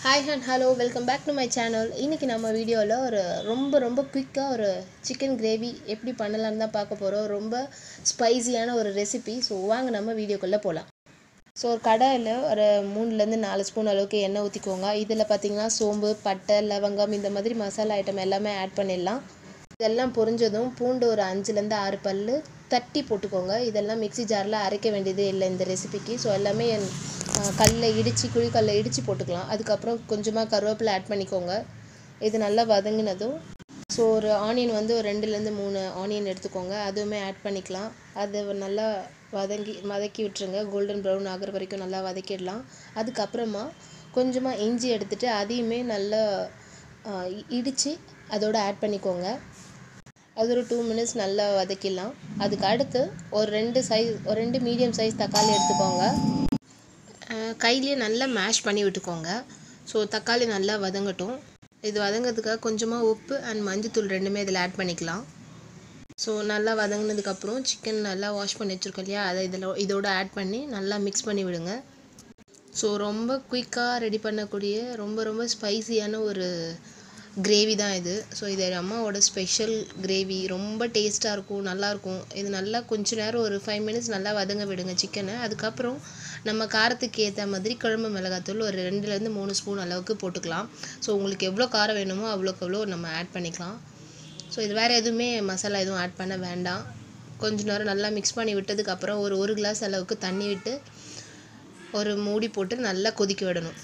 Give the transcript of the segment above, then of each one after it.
hi and hello welcome back to my channel இன்றைக்கி நம்ம வீடியோவில் ஒரு ரொம்ப ரொம்ப குயிக்காக ஒரு சிக்கன் கிரேவி எப்படி பண்ணலான்னு தான் பார்க்க போகிறோம் ரொம்ப ஸ்பைசியான ஒரு ரெசிபி ஸோ வாங்க நம்ம வீடியோக்குள்ளே போகலாம் ஸோ ஒரு கடாயில் ஒரு மூணுலேருந்து நாலு ஸ்பூன் அளவுக்கு எண்ணெய் ஊற்றிக்கோங்க இதில் பார்த்தீங்கன்னா சோம்பு பட்டை லவங்கம் இந்த மாதிரி மசாலா ஐட்டம் எல்லாமே ஆட் பண்ணிடலாம் இதெல்லாம் பொரிஞ்சதும் பூண்டு ஒரு அஞ்சுலேருந்து ஆறு பல் தட்டி போட்டுக்கோங்க இதெல்லாம் மிக்ஸி ஜாரில் அரைக்க வேண்டியதே இல்லை இந்த ரெசிபிக்கு ஸோ எல்லாமே கல்லில் இடித்து குழிக்கல்லில் இடித்து போட்டுக்கலாம் அதுக்கப்புறம் கொஞ்சமாக கருவேப்பிலை ஆட் பண்ணிக்கோங்க இது நல்லா வதங்கினதும் ஸோ ஒரு ஆனியன் வந்து ஒரு ரெண்டுலேருந்து மூணு ஆனியன் எடுத்துக்கோங்க அதுவுமே ஆட் பண்ணிக்கலாம் அது நல்லா வதங்கி வதக்கி விட்டுருங்க கோல்டன் ப்ரௌன் ஆகிற வரைக்கும் நல்லா வதக்கிடலாம் அதுக்கப்புறமா கொஞ்சமாக இஞ்சி எடுத்துகிட்டு அதையுமே நல்லா இடித்து அதோட ஆட் பண்ணிக்கோங்க அது ஒரு டூ மினிட்ஸ் நல்லா வதக்கிடலாம் அதுக்கு அடுத்து ஒரு ரெண்டு சைஸ் ஒரு ரெண்டு மீடியம் சைஸ் தக்காளி எடுத்துக்கோங்க கையிலேயே நல்லா மேஷ் பண்ணி விட்டுக்கோங்க ஸோ தக்காளி நல்லா வதங்கட்டும் இது வதங்கிறதுக்காக கொஞ்சமாக உப்பு அண்ட் மஞ்சத்தூள் ரெண்டுமே இதில் ஆட் பண்ணிக்கலாம் ஸோ நல்லா வதங்கினதுக்கப்புறம் சிக்கன் நல்லா வாஷ் பண்ணி வச்சுருக்கோம் இல்லையா அதை இதில் இதோட ஆட் பண்ணி நல்லா மிக்ஸ் பண்ணி விடுங்க ஸோ ரொம்ப குயிக்காக ரெடி பண்ணக்கூடிய ரொம்ப ரொம்ப ஸ்பைசியான ஒரு கிரேவி தான் இது ஸோ இது அம்மாவோட ஸ்பெஷல் கிரேவி ரொம்ப டேஸ்ட்டாக இருக்கும் நல்லாயிருக்கும் இது நல்லா கொஞ்ச நேரம் ஒரு ஃபைவ் மினிட்ஸ் நல்லா வதங்க விடுங்க சிக்கனை அதுக்கப்புறம் நம்ம காரத்துக்கு ஏற்ற மாதிரி குழம்பு மிளகாத்தூள் ஒரு ரெண்டுலேருந்து மூணு ஸ்பூன் அளவுக்கு போட்டுக்கலாம் ஸோ உங்களுக்கு எவ்வளோ காரம் வேணுமோ அவ்வளோக்கு அவ்வளோ நம்ம ஆட் பண்ணிக்கலாம் ஸோ இது வேறு எதுவுமே மசாலா எதுவும் ஆட் பண்ண வேண்டாம் கொஞ்ச நேரம் நல்லா மிக்ஸ் பண்ணி விட்டதுக்கப்புறம் ஒரு ஒரு கிளாஸ் அளவுக்கு தண்ணி விட்டு ஒரு மூடி போட்டு நல்லா கொதிக்க விடணும்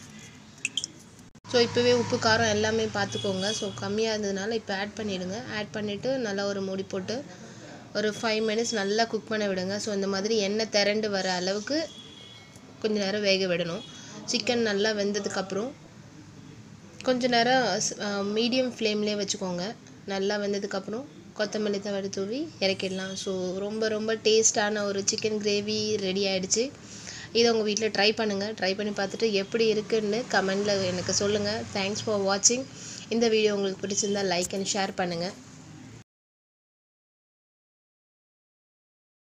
ஸோ இப்போவே உப்பு காரம் எல்லாமே பார்த்துக்கோங்க ஸோ கம்மியாக இருந்ததுனால இப்போ ஆட் பண்ணிவிடுங்க ஆட் பண்ணிவிட்டு நல்லா ஒரு மூடி போட்டு ஒரு ஃபைவ் மினிட்ஸ் நல்லா குக் பண்ண விடுங்க ஸோ இந்த மாதிரி எண்ணெய் திரண்டு வர அளவுக்கு கொஞ்ச நேரம் வேக விடணும் சிக்கன் நல்லா வெந்ததுக்கப்புறம் கொஞ்ச நேரம் மீடியம் ஃப்ளேம்லேயே வச்சுக்கோங்க நல்லா வெந்ததுக்கப்புறம் கொத்தமல்லி தவறு தூவி இறக்கிடலாம் ஸோ ரொம்ப ரொம்ப டேஸ்டான ஒரு சிக்கன் கிரேவி ரெடி ஆகிடுச்சு இதை உங்கள் வீட்டில் ட்ரை பண்ணுங்கள் ட்ரை பண்ணி பார்த்துட்டு எப்படி இருக்குன்னு கமெண்டில் எனக்கு சொல்லுங்கள் தேங்க்ஸ் ஃபார் வாட்சிங் இந்த வீடியோ உங்களுக்கு பிடிச்சிருந்தால் லைக் அண்ட் ஷேர் பண்ணுங்கள்